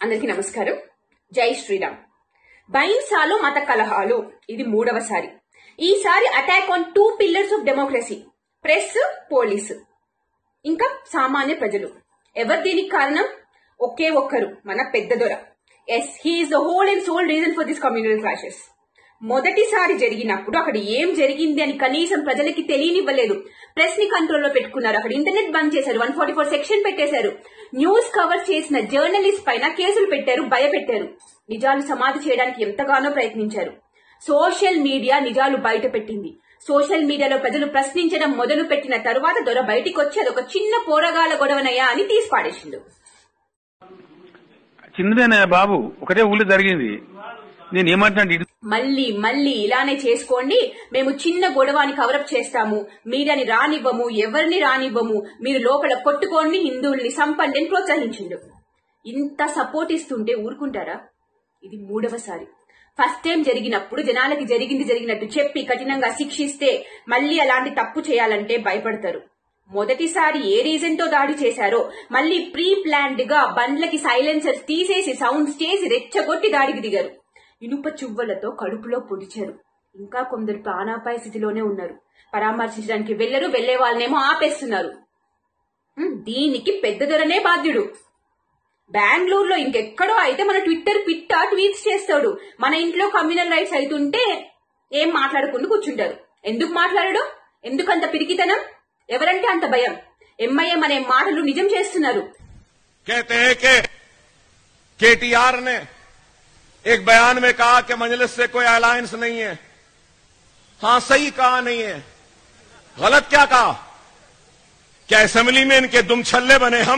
అందరికీ నమస్కారం జై శ్రీరామ్ బైన్సాలో మత కలహాలు ఇది మూడవసారి ఈసారి attack on two pillars of democracy press police ఇంకా సామాన్య ప్రజలు ఎవరు దీనికి కారణం ఒకే ఒక్కరు మన పెద్ద దొర yes he's the whole and sole reason for this communal clashes మొదటిసారి జరిగినప్పుడు అక్కడ ఏం జరిగింది అని కనీసం ప్రజలకి తెలియనివ్వలేదు ప్రెస్ ని కంట్రోల్లో పెట్టుకున్నారు అక్కడ ఇంటర్నెట్ బంద్ చేశారు వన్ ఫార్టీ ఫోర్ సెక్షన్ పెట్టేశారు న్యూస్ కవర్ చేసిన జర్నలిస్ట్ పైన కేసులు పెట్టారు భయపెట్టారు నిజాలు సమాధి చేయడానికి ఎంతగానో ప్రయత్నించారు సోషల్ మీడియా నిజాలు బయట పెట్టింది సోషల్ మీడియాలో ప్రజలు ప్రశ్నించడం మొదలు పెట్టిన తరువాత దొర బయటికి వచ్చి అదొక చిన్న పోరగాల గొడవనయ్యా అని తీసి పాడేసిండు చిన్నదేనా బాబు ఒకటే ఊళ్ళో జరిగింది నేను ఏమంటున్నాను ఇది మళ్ళీ మళ్ళీ ఇలానే చేసుకోండి మేము చిన్న గొడవని కవరప్ చేస్తాము మీడియాని రానివ్వము ఎవరిని రానివ్వము మీరు లోపల కొట్టుకోండి హిందువుల్ని సంపండి అని ప్రోత్సహించిండు ఇంత సపోర్ట్ ఇస్తుంటే ఊరుకుంటారా ఇది మూడవసారి ఫస్ట్ టైం జరిగినప్పుడు జనాలకి జరిగింది జరిగినట్టు చెప్పి కఠినంగా శిక్షిస్తే మళ్ళీ అలాంటి తప్పు చేయాలంటే భయపడతారు మొదటిసారి ఏ రీజన్ తో దాడి చేశారో మళ్ళీ ప్రీ ప్లాన్డ్ గా బండ్లకి సైలెన్సర్స్ తీసేసి సౌండ్స్ చేసి రెచ్చగొట్టి దాడికి దిగారు ఇనుప చువ్వలతో కడుపులో పొడిచారు ఇంకా కొందరు ప్రాణాపాయ స్థితిలోనే ఉన్నారు పరామర్శించడానికి వెళ్లరు వెళ్లే వాళ్ళనేమో ఆపేస్తున్నారు ఉమ్, దీనికి పెద్ద దొరనే బాధ్యుడు బెంగళూరులో ఇంకెక్కడో అయితే మన ట్విట్టర్ పిట్ట ట్వీట్స్ చేస్తాడు మన ఇంట్లో కమ్యూనల్ రైట్స్ అవుతుంటే ఏం మాట్లాడకుండా కూర్చుంటారు ఎందుకు మాట్లాడడు ఎందుకంత పిరికితనం ఎవరంటే అంత భయం ఎంఐఎం అనే మాటలు నిజం చేస్తున్నారు कहते हैं कि केटीआर ने एक बयान में कहा कि मजलिस से कोई अलायंस नहीं है हां सही कहा नहीं है गलत क्या कहा क्या असेंबली में इनके दुम छल्ले बने हम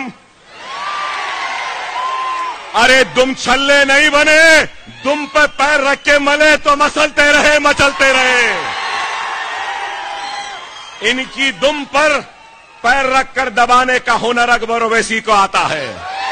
अरे दुम छल्ले नहीं बने दुम पे पैर रख के मले तो मसलते रहे मचलते रहे इनकी दुम पर पैर रखकर दबाने का हुनर अकबर ओवैसी को आता है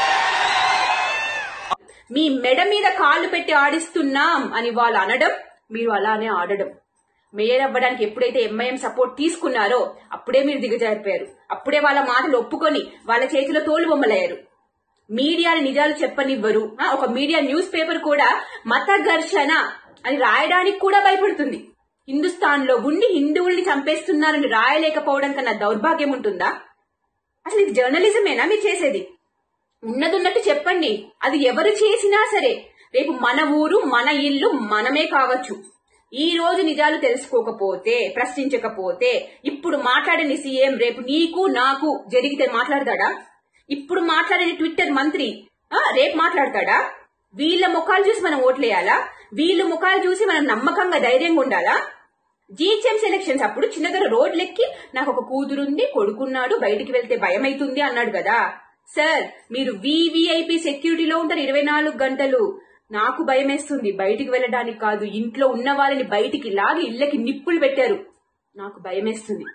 మీ మెడ మీద కాళ్ళు పెట్టి ఆడిస్తున్నాం అని వాళ్ళు అనడం మీరు అలానే ఆడడం మేయర్ అవ్వడానికి ఎప్పుడైతే ఎంఐఎం సపోర్ట్ తీసుకున్నారో అప్పుడే మీరు దిగజారిపోయారు అప్పుడే వాళ్ళ మాటలు ఒప్పుకొని వాళ్ళ చేతిలో తోలు బొమ్మలయ్యారు మీడియాని నిజాలు చెప్పనివ్వరు ఆ, ఒక మీడియా న్యూస్ పేపర్ కూడా మత ఘర్షణ అని రాయడానికి కూడా భయపడుతుంది హిందుస్థాన్ లో ఉండి హిందువుల్ని చంపేస్తున్నారని రాయలేకపోవడం కన్నా దౌర్భాగ్యం ఉంటుందా అసలు ఇది జర్నలిజమేనా మీరు చేసేది ఉన్నదున్నట్టు చెప్పండి అది ఎవరు చేసినా సరే రేపు మన ఊరు మన ఇల్లు మనమే కావచ్చు ఈ రోజు నిజాలు తెలుసుకోకపోతే ప్రశ్నించకపోతే ఇప్పుడు మాట్లాడని సీఎం రేపు నీకు నాకు జరిగితే మాట్లాడతాడా ఇప్పుడు మాట్లాడిన ట్విట్టర్ మంత్రి ఆ, రేపు మాట్లాడతాడా వీళ్ళ ముఖాలు చూసి మనం ఓట్లేయాలా వీళ్ళ ముఖాలు చూసి మనం నమ్మకంగా ధైర్యంగా ఉండాలా జీహెచ్ఎం సెలక్షన్స్ అప్పుడు చిన్నదొర రోడ్లెక్కి నాకు ఒక కూతురుంది కొడుకున్నాడు బయటికి వెళ్తే భయం అవుతుంది అన్నాడు కదా సార్ మీరు వివిఐపి సెక్యూరిటీలో ఉంటారు ఇరవై నాలుగు గంటలు నాకు భయమేస్తుంది బయటికి వెళ్ళడానికి కాదు ఇంట్లో ఉన్న వాళ్ళని బయటికి లాగి ఇళ్ళకి నిప్పులు పెట్టారు నాకు భయమేస్తుంది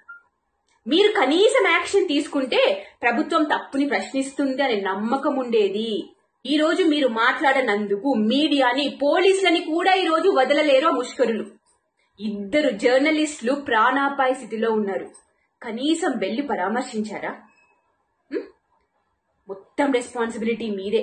మీరు కనీసం యాక్షన్ తీసుకుంటే ప్రభుత్వం తప్పుని ప్రశ్నిస్తుంది అనే నమ్మకం ఉండేది ఈ రోజు మీరు మాట్లాడనందుకు మీడియాని పోలీసులని కూడా ఈ రోజు వదలలేరు ఆ ముష్కరులు ఇద్దరు జర్నలిస్టులు ప్రాణాపాయ స్థితిలో ఉన్నారు కనీసం వెళ్లి పరామర్శించారా హ్మ్? మొత్తం రెస్పాన్సిబిలిటీ మీదే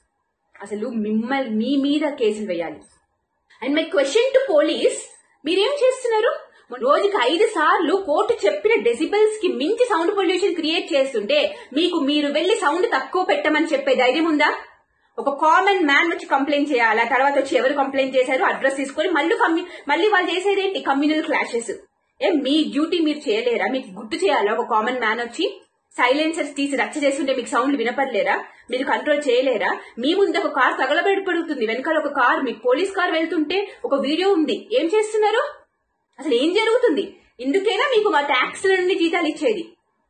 అసలు మిమ్మల్ని మీ మీద కేసులు వేయాలి and my question to police మీరేం చేస్తున్నారు రోజుకి ఐదు సార్లు కోర్టు చెప్పిన డెసిబల్స్ కి మించి సౌండ్ పొల్యూషన్ క్రియేట్ చేస్తుంటే మీకు మీరు వెళ్లి సౌండ్ తక్కువ పెట్టమని చెప్పే ధైర్యం ఉందా ఒక కామన్ మ్యాన్ వచ్చి కంప్లైంట్ చేయాలా తర్వాత వచ్చి ఎవరు కంప్లైంట్ చేశారు అడ్రస్ తీసుకొని మళ్ళీ కమ్యూ- మళ్ళీ వాళ్ళు చేసేది ఏంటి కమ్యూనల్ క్లాషెస్ ఏ మీ డ్యూటీ మీరు చేయలేరా మీకు గుర్తు చేయాలా ఒక కామన్ మ్యాన్ వచ్చి సైలెన్సర్స్ తీసి రచ్చ చేస్తుంటే మీకు సౌండ్ వినపడలేరా మీరు కంట్రోల్ చేయలేరా మీ ముందు ఒక కార్ తగలబెడపడుతుంది వెనకాల ఒక కార్ మీకు పోలీస్ కార్ వెళ్తుంటే ఒక వీడియో ఉంది ఏం చేస్తున్నారు అసలు ఏం జరుగుతుంది ఇందుకేనా మీకు మా ట్యాక్స్ నుండి జీతాలు ఇచ్చేది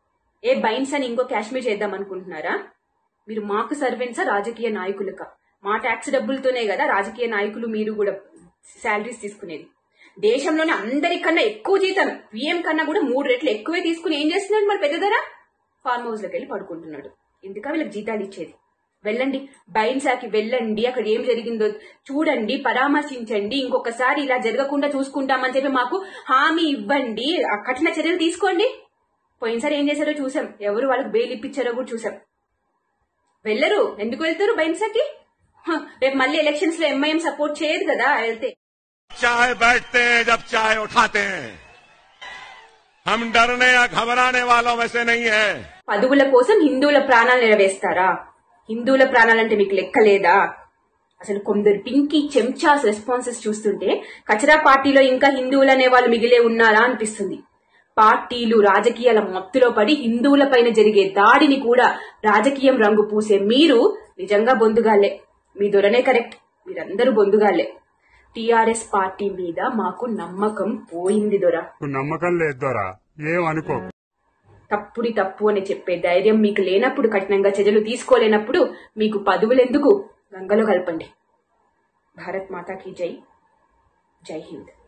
ఏ బైన్స్ అని ఇంకో కాశ్మీర్ చేద్దాం అనుకుంటున్నారా మీరు మాకు సర్వెంట్సా రాజకీయ నాయకులక మా ట్యాక్స్ డబ్బులతోనే కదా రాజకీయ నాయకులు మీరు కూడా శాలరీస్ తీసుకునేది దేశంలోనే అందరికన్నా ఎక్కువ జీతం పిఎం కన్నా కూడా మూడు రెట్లు ఎక్కువే తీసుకుని ఏం చేస్తున్నాడు మరి పెద్ద ధర ఫార్మ్ హౌస్ లోకి వెళ్ళి పడుకుంటున్నాడు ఎందుక వీళ్ళకి జీతాలు ఇచ్చేది వెళ్ళండి బైన్సాకి వెళ్ళండి అక్కడ ఏం జరిగిందో చూడండి పరామర్శించండి ఇంకొకసారి ఇలా జరగకుండా చూసుకుంటామని చెప్పి మాకు హామీ ఇవ్వండి ఆ కఠిన చర్యలు తీసుకోండి పోయినసారి ఏం చేశారో చూసాం ఎవరు వాళ్ళకి బెయిల్ ఇప్పించారో కూడా చూసాం వెళ్ళరు ఎందుకు వెళ్తారు బైన్సాకి హ, రేపు మళ్ళీ ఎలక్షన్స్ లో ఎంఐఎం సపోర్ట్ చేయదు కదా వెళ్తే चाहे बैठते हैं जब चाहे उठाते हैं हम डरने या घबराने वालों में से नहीं है పదవుల కోసం హిందువుల ప్రాణాలు నిలవేస్తారా హిందువుల ప్రాణాలంటే మీకు లెక్కలేదా అసలు కొందరు పింకీ చెంచాస్ రెస్పాన్సెస్ చూస్తుంటే కచరా పార్టీలో ఇంకా హిందువులు అనే వాళ్ళు మిగిలే ఉన్నారా అనిపిస్తుంది పార్టీలు రాజకీయాల మత్తులో పడి హిందువుల పైన జరిగే దాడిని కూడా రాజకీయం రంగు పూసే మీరు నిజంగా బొందుగాలే మీ దొరనే కరెక్ట్ మీరందరూ బొందుగాలే టిఆర్ఎస్ పార్టీ మీద మాకు నమ్మకం పోయింది దొర నాకు నమ్మకం లేదు దొరా ఏం అనుకో తప్పుడి తప్పు అని చెప్పే ధైర్యం మీకు లేనప్పుడు కఠినంగా చర్యలు తీసుకోలేనప్పుడు మీకు పదవులెందుకు గంగలో కలపండి భారత్ మాతాకి జై జై హింద్